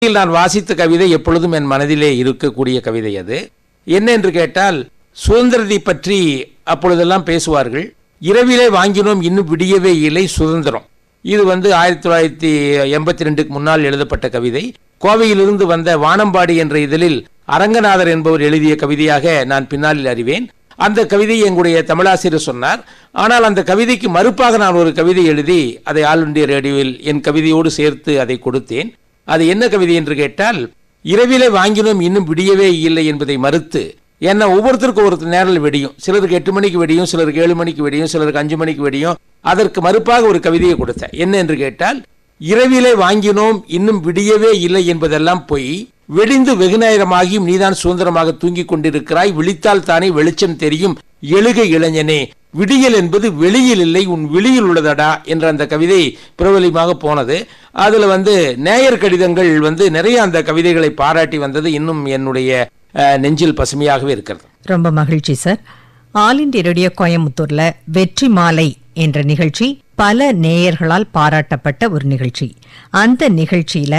இதில் நான் வாசித்த கவிதை எப்பொழுதும் என் மனதிலே இருக்கக்கூடிய கவிதை அது என்ன என்று கேட்டால் சுதந்திரத்தை பற்றி அப்பொழுதெல்லாம் பேசுவார்கள் இரவிலே வாங்கினோம் இன்னும் விடியவே இல்லை சுதந்திரம் இது வந்து ஆயிரத்தி தொள்ளாயிரத்தி எண்பத்தி ரெண்டுக்கு முன்னால் எழுதப்பட்ட கவிதை கோவையிலிருந்து வந்த வானம்பாடி என்ற இதழில் அரங்கநாதர் என்பவர் எழுதிய கவிதையாக நான் பின்னாளில் அறிவேன் அந்த கவிதையை எங்களுடைய தமிழாசிரியர் சொன்னார் ஆனால் அந்த கவிதைக்கு மறுப்பாக நான் ஒரு கவிதை எழுதி அதை ஆல் இண்டியா ரேடியோவில் என் கவிதையோடு சேர்த்து அதை கொடுத்தேன் அது என்ன கவிதை என்று கேட்டால் இரவிலே வாங்கினோம் இன்னும் விடியவே இல்லை என்பதை மறுத்து ஏன்னா ஒவ்வொருத்தருக்கும் ஒரு நேரில் வெடியும் சிலருக்கு எட்டு மணிக்கு வெடியும் சிலருக்கு ஏழு மணிக்கு வெடியும் சிலருக்கு அஞ்சு மணிக்கு வெடியும் அதற்கு மறுப்பாக ஒரு கவிதையை கொடுத்தேன் என்ன என்று கேட்டால் இரவிலே வாங்கினோம் இன்னும் விடியவே இல்லை என்பதெல்லாம் பொய் வெடிந்து வெகு நேரமாகியும் நீதான் சுதந்திரமாக தூங்கிக் கொண்டிருக்கிறாய் விழித்தால் தானே வெளிச்சம் தெரியும் எழுக இளைஞனே விடியல் என்பது வெளியில் இல்லை உன் விழியில் உள்ளதடா என்ற அந்த கவிதை பிரபலியமாக போனது அதுல வந்து நேயர் கடிதங்கள் வந்து நிறைய அந்த கவிதைகளை பாராட்டி வந்தது இன்னும் என்னுடைய அஹ், நெஞ்சில் பசுமையாகவே இருக்கிறது ரொம்ப மகிழ்ச்சி சார் ஆல் இண்டியா ரேடியோ கோயம்புத்தூர்ல வெற்றி மாலை என்ற நிகழ்ச்சி பல நேயர்களால் பாராட்டப்பட்ட ஒரு நிகழ்ச்சி அந்த நிகழ்ச்சியில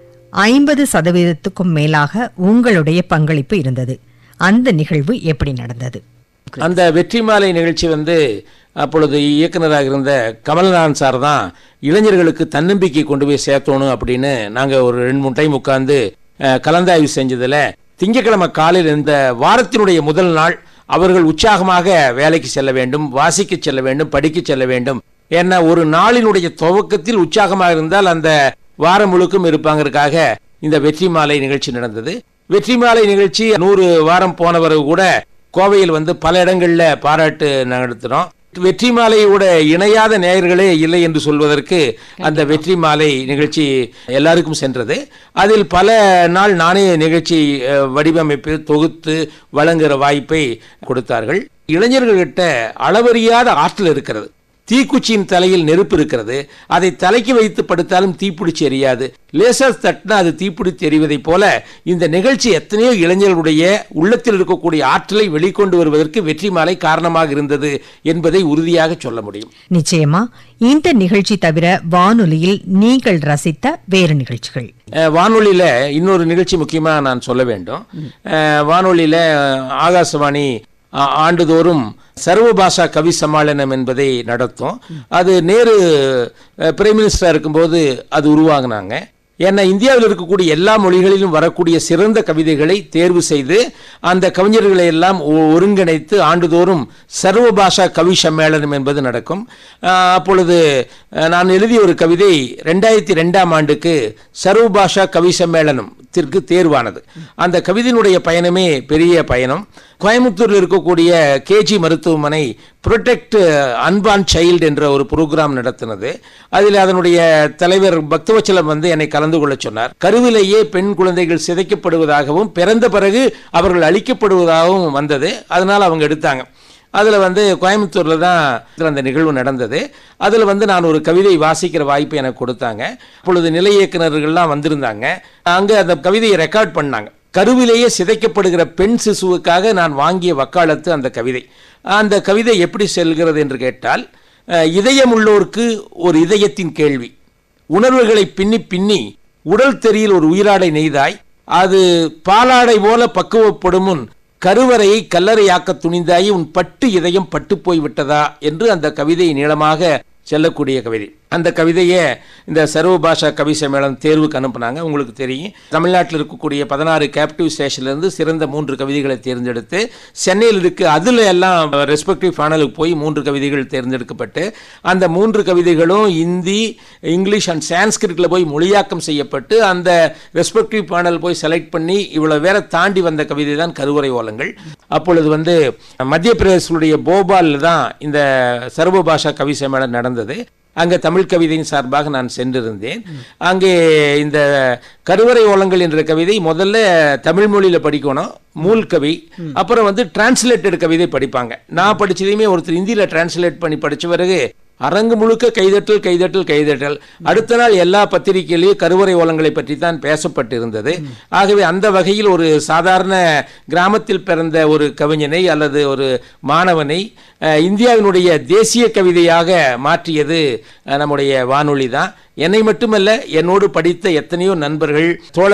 ஐம்பது சதவீதத்துக்கும் மேலாக உங்களுடைய பங்களிப்பு இருந்தது அந்த நிகழ்வு எப்படி நடந்தது அந்த வெற்றி மாலை நிகழ்ச்சி வந்து அப்பொழுது இயக்குனராக இருந்த கமல்நாதன் சார் தான் இளைஞர்களுக்கு தன்னம்பிக்கை கொண்டு போய் சேர்த்தணும் அப்படின்னு நாங்கள் ஒரு ரெண்டு மூணு டைம் உட்காந்து அஹ், கலந்தாய்வு செஞ்சதில் திங்கட்கிழமை காலையில் இந்த வாரத்தினுடைய முதல் நாள் அவர்கள் உற்சாகமாக வேலைக்கு செல்ல வேண்டும் வாசிக்க செல்ல வேண்டும் படிக்க செல்ல வேண்டும் ஏன்னா ஒரு நாளினுடைய துவக்கத்தில் உற்சாகமாக இருந்தால் அந்த வாரம் முழுக்கும் இருப்பாங்கறதுக்காக இந்த வெற்றி மாலை நிகழ்ச்சி நடந்தது வெற்றி மாலை நிகழ்ச்சி நூறு வாரம் போனவர் கூட கோவையில் வந்து பல இடங்கள்ல பாராட்டு நடத்தினோம் வெற்றி மாலையோட இணையாத நேயர்களே இல்லை என்று சொல்வதற்கு அந்த வெற்றி மாலை நிகழ்ச்சி எல்லாருக்கும் சென்றது அதில் பல நாள் நானே நிகழ்ச்சி அஹ், வடிவமைப்பு தொகுத்து வழங்குகிற வாய்ப்பை கொடுத்தார்கள் இளைஞர்கள்கிட்ட அளவறியாத ஆற்றல் இருக்கிறது தீக்குச்சியின் தலையில் நெருப்பு இருக்கிறது அதை தலைக்கு வைத்து படுத்தாலும் தீப்பிடிச்சு எரியாது லேசர் தட்டினா அது தீப்பிடித்து எரிவதைப் போல இந்த நிகழ்ச்சி எத்தனையோ இளைஞர்களுடைய உள்ளத்தில் இருக்கக்கூடிய ஆற்றலை வெளிக்கொண்டு வருவதற்கு வெற்றி மாலை காரணமாக இருந்தது என்பதை உறுதியாக சொல்ல முடியும் நிச்சயமா இந்த நிகழ்ச்சி தவிர வானொலியில் நீங்கள் ரசித்த வேறு நிகழ்ச்சிகள் அஹ், வானொலியில இன்னொரு நிகழ்ச்சி முக்கியமா நான் சொல்ல வேண்டும் அஹ், வானொலியில அஹ், ஆகாசவாணி ஆ- ஆண்டுதோறும் சர்வபாஷா கவி சம்மேளனம் என்பதை நடத்தும் அது நேரு அஹ், பிரைம் மினிஸ்டரா இருக்கும்போது அது உருவாக்குனாங்க ஏன்னா இந்தியாவில் இருக்கக்கூடிய எல்லா மொழிகளிலும் வரக்கூடிய சிறந்த கவிதைகளை தேர்வு செய்து அந்த கவிஞர்களை எல்லாம் ஒ- ஒருங்கிணைத்து ஆண்டுதோறும் சர்வபாஷா கவி சம்மேளனம் என்பது நடக்கும் ஆஹ், அப்பொழுது அஹ், நான் எழுதிய ஒரு கவிதை ரெண்டாயிரத்தி ரெண்டாம் ஆண்டுக்கு சர்வபாஷா கவி சம்மேளனத்திற்கு தேர்வானது அந்த கவிதையினுடைய பயணமே பெரிய பயணம் கோயம்புத்தூரில் இருக்கக்கூடிய கேஜி மருத்துவமனை ப்ரொடெக்ட் அன்பான் சைல்டு என்ற ஒரு ப்ரோக்ராம் நடத்தினது அதில் அதனுடைய தலைவர் பக்தவச்சலம் வந்து என்னை கலந்து கொள்ள சொன்னார் கருவிலேயே பெண் குழந்தைகள் சிதைக்கப்படுவதாகவும் பிறந்த பிறகு அவர்கள் அழிக்கப்படுவதாகவும் வந்தது அதனால் அவங்க எடுத்தாங்க அதில் வந்து கோயம்புத்தூரில் தான் இதுல அந்த நிகழ்வு நடந்தது அதில் வந்து நான் ஒரு கவிதை வாசிக்கிற வாய்ப்பு எனக்கு கொடுத்தாங்க அப்பொழுது நிலை இயக்குனர்கள்லாம் வந்திருந்தாங்க அங்கே அந்த கவிதையை ரெக்கார்ட் பண்ணாங்க கருவிலேயே சிதைக்கப்படுகிற பெண் சிசுவுக்காக நான் வாங்கிய வக்காலத்து அந்த கவிதை அந்த கவிதை எப்படி செல்கிறது என்று கேட்டால் அஹ், இதயமுள்ளோருக்கு ஒரு இதயத்தின் கேள்வி உணர்வுகளை பின்னி பின்னி உடல் தெரியில் ஒரு உயிராடை நெய்தாய் அது பாலாடை போல பக்குவப்படும் முன் கருவறையை கல்லறையாக்க துணிந்தாய் உன் பட்டு இதயம் பட்டு போய் விட்டதா என்று அந்த கவிதை நீளமாக செல்லக்கூடிய கவிதை அந்த கவிதையை இந்த சர்வ பாஷா கவி சம்மேளனம் தேர்வுக்கு அனுப்புனாங்க உங்களுக்கு தெரியும் தமிழ்நாட்டில் இருக்கக்கூடிய பதினாறு கேப்டிவ் ஸ்டேஷன்லேருந்து சிறந்த மூன்று கவிதைகளை தேர்ந்தெடுத்து சென்னையில் இருக்கு அதில் எல்லாம் ரெஸ்பெக்டிவ் ஃபேனலுக்கு போய் மூன்று கவிதைகள் தேர்ந்தெடுக்கப்பட்டு அந்த மூன்று கவிதைகளும் இந்தி இங்கிலீஷ் அண்ட் சான்ஸ்கிரிட்டில் போய் மொழியாக்கம் செய்யப்பட்டு அந்த ரெஸ்பெக்டிவ் பேனல் போய் செலக்ட் பண்ணி இவ்வளவு வேற தாண்டி வந்த கவிதை தான் கருவறை ஓலங்கள் அப்பொழுது வந்து மத்திய பிரதேசனுடைய போபாலில் தான் இந்த சர்வ பாஷா கவி சம்மேளனம் நடந்தது அங்கே தமிழ் கவிதையின் சார்பாக நான் சென்றிருந்தேன் அங்கே இந்த கருவறை ஓலங்கள் என்ற கவிதை முதல்ல தமிழ் மொழியில படிக்கணும் மூல் கவி அப்புறம் வந்து டிரான்ஸ்லேட்டட் கவிதை படிப்பாங்க நான் படிச்சதையுமே ஒருத்தர் இந்தியில டிரான்ஸ்லேட் பண்ணி படிச்ச பிறகு அரங்கு முழுக்க கைதட்டல் கைதட்டல் கைதட்டல் அடுத்த நாள் எல்லா பத்திரிகையிலையும் கருவறை ஓலங்களை பற்றி தான் பேசப்பட்டிருந்தது ஆகவே அந்த வகையில் ஒரு சாதாரண கிராமத்தில் பிறந்த ஒரு கவிஞனை அல்லது ஒரு மாணவனை அஹ், இந்தியாவினுடைய தேசிய கவிதையாக மாற்றியது அஹ், நம்முடைய வானொலி தான் என்னை மட்டுமல்ல என்னோடு படித்த எத்தனையோ நண்பர்கள் தோழ